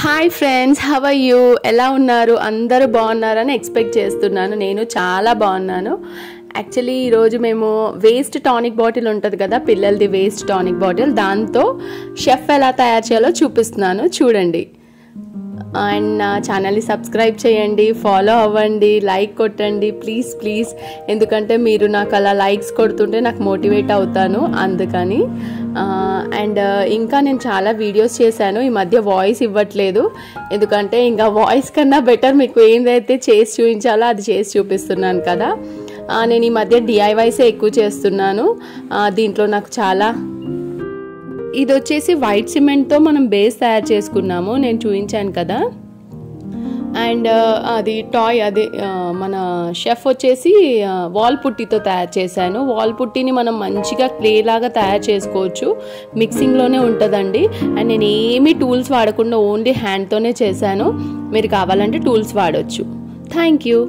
hi friends how are you ఎలా ఉన్నారు అందరూ బాగున్నారని ఎక్స్పెక్ట్ చేస్తున్నాను నేను చాలా బాగున్నాను యాక్చువల్లీ ఈరోజు మేము వేస్ట్ టానిక్ బాటిల్ ఉంటుంది కదా పిల్లలది వేస్ట్ టానిక్ బాటిల్ దాంతో షెఫ్ ఎలా తయారు చేయాలో చూపిస్తున్నాను చూడండి అండ్ నా ఛానల్ని సబ్స్క్రైబ్ చేయండి ఫాలో అవ్వండి లైక్ కొట్టండి ప్లీజ్ ప్లీజ్ ఎందుకంటే మీరు నాకు అలా లైక్స్ కొడుతుంటే నాకు మోటివేట్ అవుతాను అందుకని అండ్ ఇంకా నేను చాలా వీడియోస్ చేశాను ఈ మధ్య వాయిస్ ఇవ్వట్లేదు ఎందుకంటే ఇంకా వాయిస్ కన్నా బెటర్ మీకు ఏందైతే చేసి చూపించాలో అది చేసి చూపిస్తున్నాను కదా ఆ, నేను ఈ మధ్య డిఐవైసే ఎక్కువ చేస్తున్నాను ఆ, దీంట్లో నాకు చాలా ఇది వచ్చేసి వైట్ సిమెంట్తో మనం బేస్ తయారు చేసుకున్నాము నేను చూపించాను కదా అండ్ అది టాయ్ అదే ఆ, మన షెఫ్ వచ్చేసి ఆ, వాల్ పుట్టితో తయారు చేశాను వాల్ పుట్టిని మనం మంచిగా క్లే లాగా తయారు చేసుకోవచ్చు మిక్సింగ్లోనే ఉంటుందండి అండ్ నేను ఏమీ టూల్స్ వాడకుండా ఓన్లీ హ్యాండ్తోనే చేశాను మీరు కావాలంటే టూల్స్ వాడచ్చు థ్యాంక్ యూ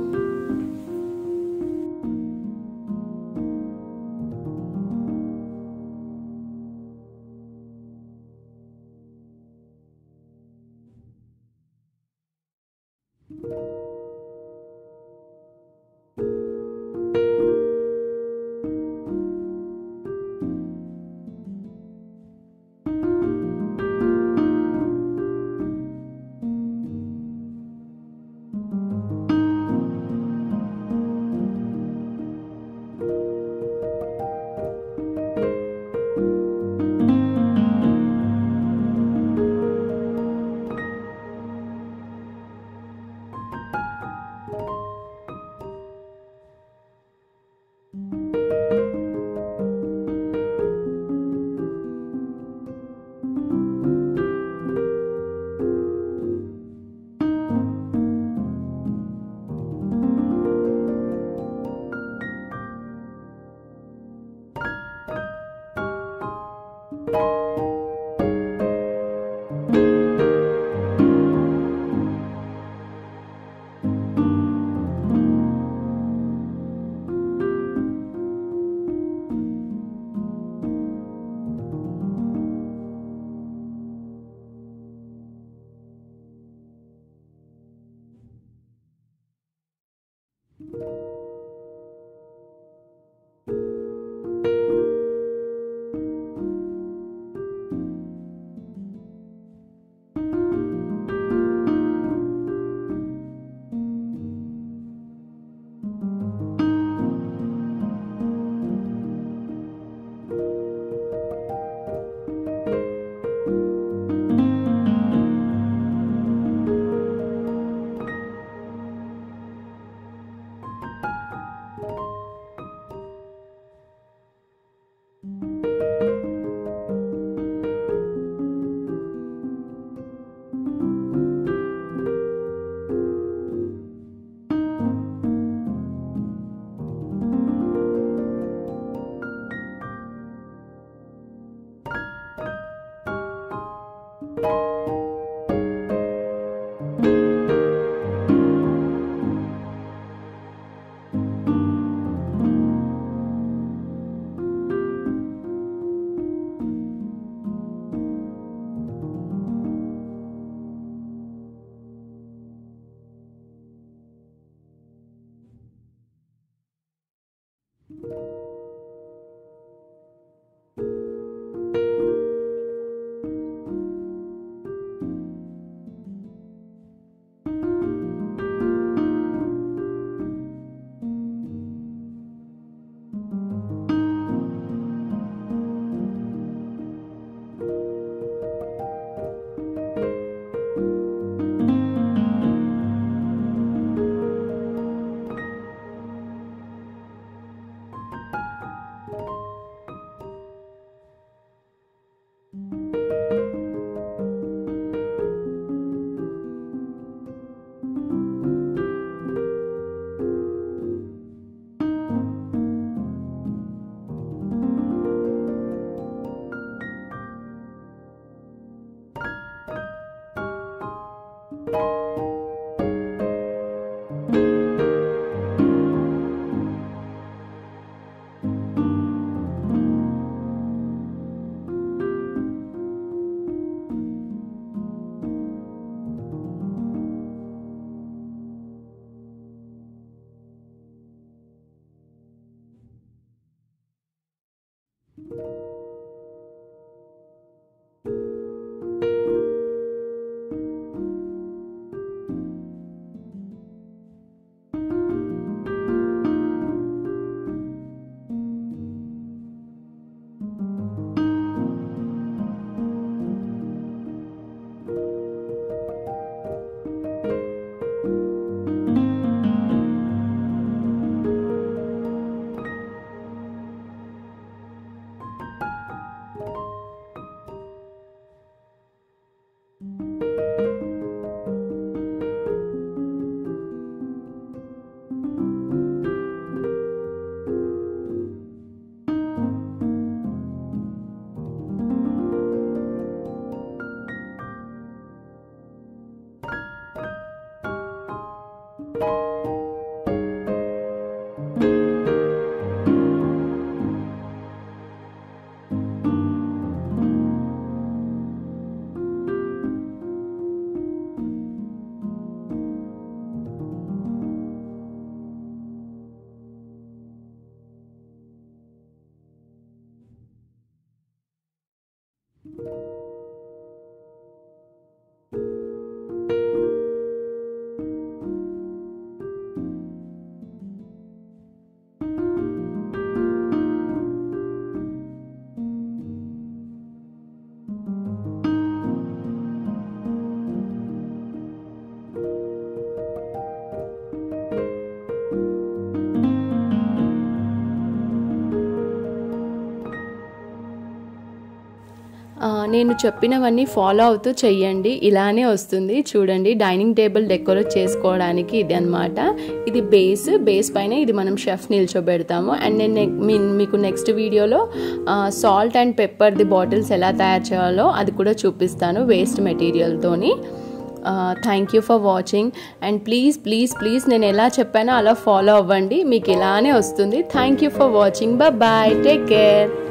నేను చెప్పినవన్నీ ఫాలో అవుతూ చెయ్యండి ఇలానే వస్తుంది చూడండి డైనింగ్ టేబుల్ డెకరేట్ చేసుకోవడానికి ఇది అనమాట ఇది బేస్ బేస్ పైన ఇది మనం షెఫ్ నిల్చోబెడతాము అండ్ నేను నెక్- మీ- మీకు నెక్స్ట్ వీడియోలో సాల్ట్ అండ్ పెప్పర్ది బాటిల్స్ ఎలా తయారు చేయాలో అది కూడా చూపిస్తాను వేస్ట్ మెటీరియల్తోని thank you for watching and please please please నేను ఎలా చెప్పానో అలా ఫాలో అవ్వండి మీకు ఇలానే వస్తుంది thank you for watching bye take care